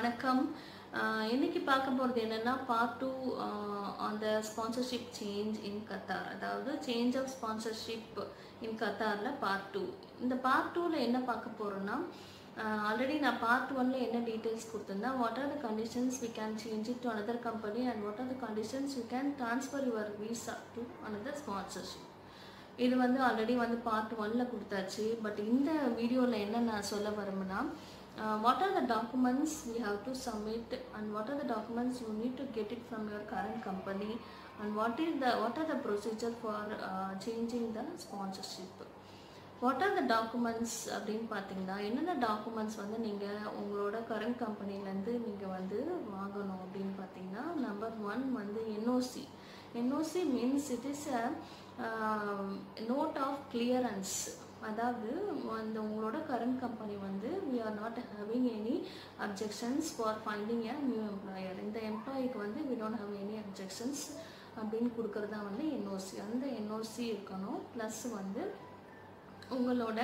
வணக்கம் ஆஹ் இன்னைக்கு பார்க்க போகிறது என்னென்னா பார்ட் டூ அந்த ஸ்பான்சர்ஷிப் சேஞ்ச் இன் கத்தார் அதாவது சேஞ்ச் ஆஃப் ஸ்பான்சர்ஷிப் இன் கத்தாரில் பார்ட் டூ இந்த பார்ட் டூவில் என்ன பார்க்க போகிறோன்னா ஆல்ரெடி நான் பார்ட் ஒன்ல என்ன டீட்டெயில்ஸ் கொடுத்துருந்தேன் what are the conditions we can change it to another company and what are the conditions you can transfer your visa to another sponsorship இது வந்து ஆல்ரெடி வந்து பார்ட் ஒன்ல கொடுத்தாச்சு பட் இந்த வீடியோவில் என்ன நான் சொல்ல வரும்னா what are the documents we have to submit and what are the documents you need to get it from your current company and what is the what are the procedure for changing the sponsorship what are the documents அப்படின்னு பார்த்தீங்கன்னா என்னென்ன documents வந்து நீங்கள் உங்களோட current கம்பெனிலேருந்து நீங்கள் வந்து வாங்கணும் அப்படின்னு பார்த்தீங்கன்னா நம்பர் ஒன் வந்து NOC NOC means it is a note of clearance அதாவது அந்த உங்களோட கரண்ட் கம்பெனி வந்து we are not having any objections for finding a new employer இந்த எம்ப்ளாயிக்கு வந்து we don't have any objections அப்படின்னு கொடுக்குறது தான் வந்து என்ஓசி அந்த என்ஓசி இருக்கணும் ப்ளஸ் வந்து உங்களோட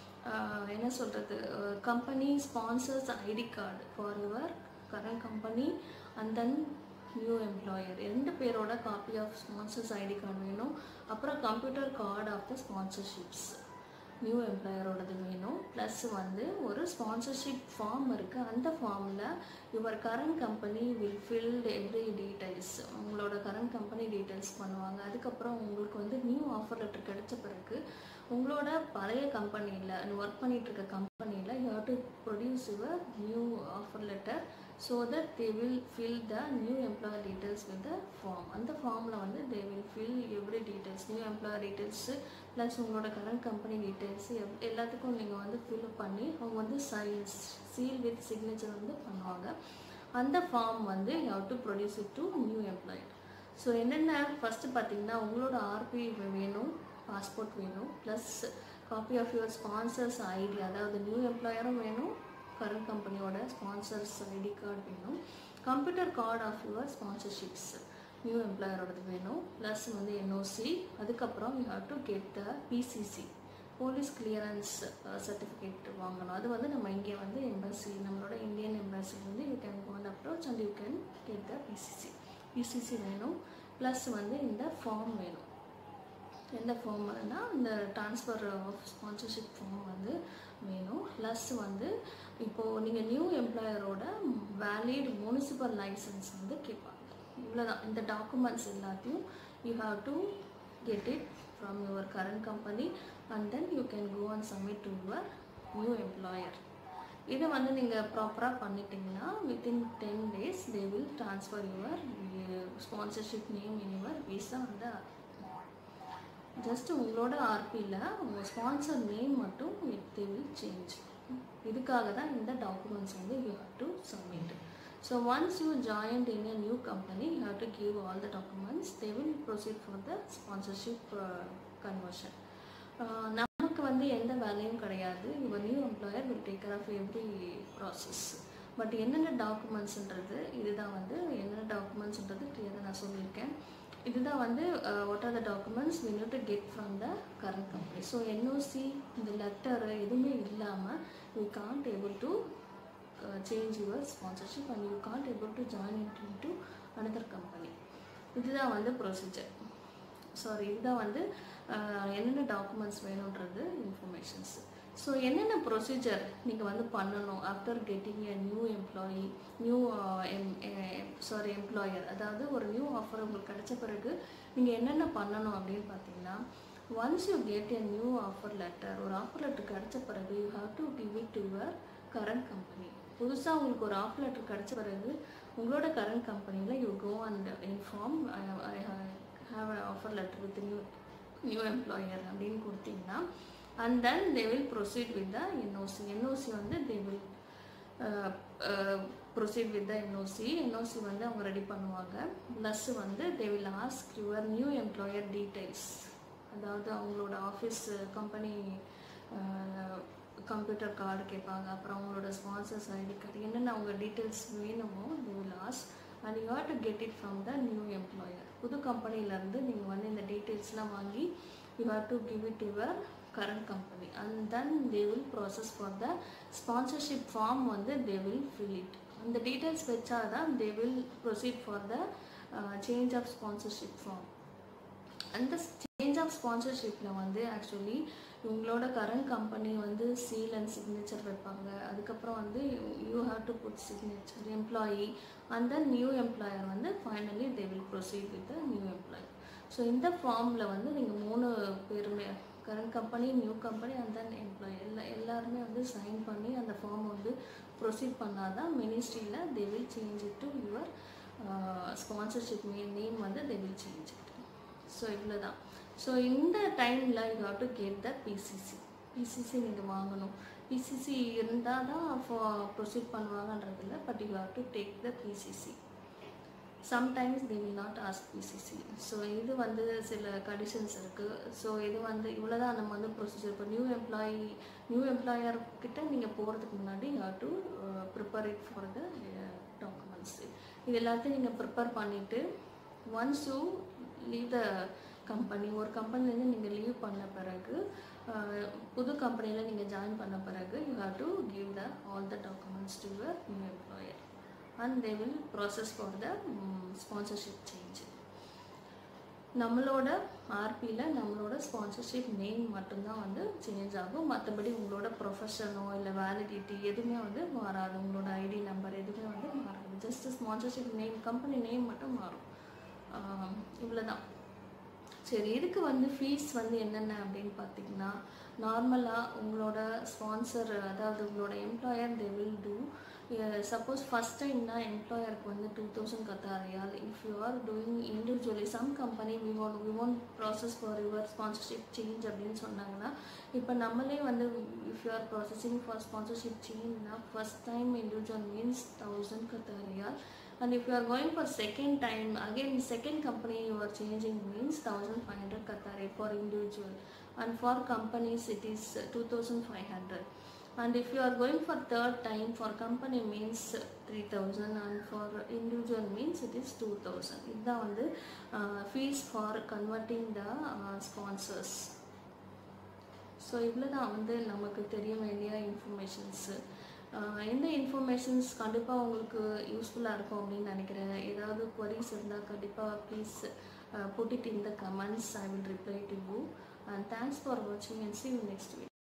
ஆஹ், என்ன சொல்கிறது company sponsors ID card for your current company and then new employer ரெண்டு பேரோட copy of sponsors ID card வேணும் அப்புறம் computer card of the sponsorships new எம்ப்ளாயரோடது வேணும் ப்ளஸ் வந்து ஒரு ஸ்பான்சர்ஷிப் ஃபார்ம் இருக்குது அந்த ஃபார்மில் your current company will filled every details உங்களோட கரண்ட் கம்பெனி டீடைல்ஸ் பண்ணுவாங்க அதுக்கப்புறம் உங்களுக்கு வந்து நியூ ஆஃபர் லெட்டர் கிடைச்ச பிறகு உங்களோட பழைய கம்பெனியில் ஒர்க் பண்ணிட்டு இருக்க கம்பெனியில் you have to produce your new offer letter so that they will fill the new employer details with the form அந்த ஃபார்மில் வந்து they will fill every details new employer details plus உங்களோட கரண்ட் கம்பெனி டீட்டெயில்ஸ் எல்லாத்துக்கும் நீங்கள் வந்து fill பண்ணி அவங்க வந்து சைன்ஸ் சீல் வித் சிக்னேச்சர் வந்து பண்ணுவாங்க அந்த ஃபார்ம் வந்து you have to produce it to new employer so என்னென்ன ஃபஸ்ட்டு பார்த்தீங்கன்னா உங்களோட ஆர்பி வேணும் பாஸ்போர்ட் வேணும் plus copy of your sponsors ID அதாவது நியூ எம்ப்ளாயரும் வேணும் கரண்ட் கம்பெனியோட ஸ்பான்சர்ஸ் ஐடி கார்டு வேணும் computer card of your sponsorships new எம்ப்ளாயரோடது வேணும் ப்ளஸ் வந்து என்ஓசி அதுக்கப்புறம் you have to get the PCC police clearance certificate வாங்கணும் அது வந்து நம்ம இங்கே வந்து எம்பசி நம்மளோட இந்தியன் எம்பசி வந்து you can go and approach and you can get the PCC PCC வேணும் ப்ளஸ் வந்து இந்த ஃபார்ம் வேணும் எந்த ஃபார்ம்னா இந்த ட்ரான்ஸ்ஃபர் ஆஃப் ஸ்பான்சர்ஷிப் ஃபார்ம் வந்து வேணும் ப்ளஸ் வந்து இப்போது நீங்கள் நியூ எம்ப்ளாயரோட வேலிட் முனிசிபல் லைசன்ஸ் வந்து கேட்பாங்க இவ்வளோதான் இந்த டாக்குமெண்ட்ஸ் எல்லாத்தையும் you have to get it from your current company and then you can go and submit to your new employer இதை வந்து நீங்கள் ப்ராப்பராக பண்ணிட்டீங்கன்னா within ten days they will transfer your sponsorship name in your visa அந்த just உங்களோட ஆர்பியில் உங்கள் sponsor name மட்டும் இட் தே வில் சேஞ்ச் இதுக்காக தான் இந்த டாக்குமெண்ட்ஸ் வந்து you have to submit so once you joined in a new company you have to give all the documents they will proceed for the sponsorship conversion நமக்கு வந்து எந்த வேலையும் கிடையாது your new employer will take care of every process but என்னென்ன டாக்குமெண்ட்ஸ்ன்றது இதுதான் வந்து என்னென்ன டாக்குமெண்ட்ஸ்ன்றது கிளியராக நான் சொல்லியிருக்கேன் இதுதான் வந்து what are the documents we need to get from the current company so NOC இந்த லெட்டரு எதுவுமே இல்லாமல் you can't able to change your sponsorship and you can't able to join in to another company இதுதான் வந்து procedure sorry இதுதான் வந்து அஹ், என்னென்ன documents வேணுன்றது இன்ஃபர்மேஷன்ஸ் ஸோ என்னென்ன ப்ரொசீஜர் நீங்கள் வந்து பண்ணணும் after getting a new employee new எம் சாரி எம்ப்ளாயர் அதாவது ஒரு நியூ ஆஃபர் உங்களுக்கு கிடைச்ச பிறகு நீங்கள் என்னென்ன பண்ணணும் அப்படின்னு பார்த்தீங்கன்னா once you get a new offer letter ஒரு ஆஃபர் லெட்டர் கிடைச்ச பிறகு you have to give it to your current company புதுசாக உங்களுக்கு ஒரு ஆஃபர் லெட்டர் கிடைச்ச பிறகு உங்களோட கரண்ட் கம்பெனியில் you go and inform I have offer letter with new new employer அப்படின்னு கொடுத்தீங்கன்னா and then they will proceed with the NOC NOC வந்து they will proceed with the NOC NOC வந்து அவங்க ready பண்ணுவாங்க ப்ளஸ் வந்து they will ask your new employer details அதாவது அவங்களோட office company computer card கேட்பாங்க அப்புறம் அவங்களோட ஸ்பான்சர்ஸ் ஐடி கார்டு என்னென்ன அவங்க டீட்டெயில்ஸ் வேணுமோ they will ask and you have to get it from the new employer புது கம்பெனிலேருந்து நீங்கள் வந்து இந்த டீட்டெயில்ஸ்லாம் வாங்கி you have to give it your current company and then they will process for the sponsorship form வந்து they will fill it இந்த details வச்சா தான் they will proceed for the change of sponsorship form அந்த change of ஸ்பான்சர்ஷிப்பில் வந்து actually உங்களோட current company வந்து seal and signature வைப்பாங்க அதுக்கப்புறம் வந்து you have to put signature employee and then new employer வந்து finally they will proceed with the new employer so இந்த ஃபார்மில் வந்து நீங்கள் மூணு பேருமே current company new company and then employee எல்லா எல்லாருமே வந்து சைன் பண்ணி அந்த ஃபார்ம் வந்து ப்ரொசீட் பண்ணால் தான் மினிஸ்ட்ரியில் they will change it to your sponsorship name வந்து they will change it so இவ்வளோ தான் ஸோ இந்த டைமில் you have to get the PCC PCC நீங்கள் வாங்கணும் பிசிசி இருந்தால் தான் ப்ரொசீட் பண்ணுவாங்கன்றது இல்லை but you have to take the PCC sometimes they will not ask PCC so இது வந்து சில கண்டிஷன்ஸ் இருக்குது ஸோ இது வந்து இவ்வளோ தான் நம்ம வந்து ப்ரொசீஜர் இப்போ நியூ எம்ப்ளாயி நியூ எம்ப்ளாயர் கிட்ட நீங்கள் போகிறதுக்கு முன்னாடி you have to prepare it for the documents இது எல்லாத்தையும் நீங்கள் ப்ரிப்பேர் பண்ணிவிட்டு once you leave the company ஒரு கம்பெனிலேருந்து நீங்கள் லீவ் பண்ண பிறகு புது கம்பெனியில் நீங்கள் ஜாயின் பண்ண பிறகு you have to give the all the documents to your new employer and they will process for the sponsorship change நம்மளோட ஆர்பியில் நம்மளோட ஸ்பான்சர்ஷிப் நேம் மட்டும்தான் வந்து சேஞ்ச் ஆகும் மற்றபடி உங்களோட ப்ரொஃபஷனோ இல்லை வேலிடிட்டி எதுவுமே வந்து மாறாது உங்களோட ஐடி நம்பர் எதுவுமே வந்து மாறாது just sponsorship name company name மட்டும் மாறும் இவ்வளோ தான் சரி இதுக்கு வந்து ஃபீஸ் வந்து என்னென்ன அப்படின்னு பார்த்தீங்கன்னா நார்மலாக உங்களோட ஸ்பான்சர் அதாவது உங்களோட employer they will do suppose first டைம்னா எம்ப்ளாயருக்கு வந்து two thousand Qatari riyal if you are doing individually some company we want we want process for your sponsorship change அப்படின்னு சொன்னாங்கன்னா இப்போ நம்மளே வந்து if you are processing for sponsorship சேஞ்ச்னா first time individual means thousand Qatari riyal and if you are going for second time again second company you are changing means 1500 Qatari for individual and for companies it is 2500 and if you are going for third time for company means 3000 and for individual means it is 2000 இதுதான் வந்து fees for converting the uh, sponsors so இவ்வளோ தான் வந்து நமக்கு தெரிய வேண்டிய informations எந்த informations கண்டிப்பாக உங்களுக்கு யூஸ்ஃபுல்லாக இருக்கும் அப்படின்னு நினைக்கிறேன் ஏதாவது queries இருந்தால் கண்டிப்பாக please put it in the comments I will reply to you and thanks for வாட்சிங் and see you next week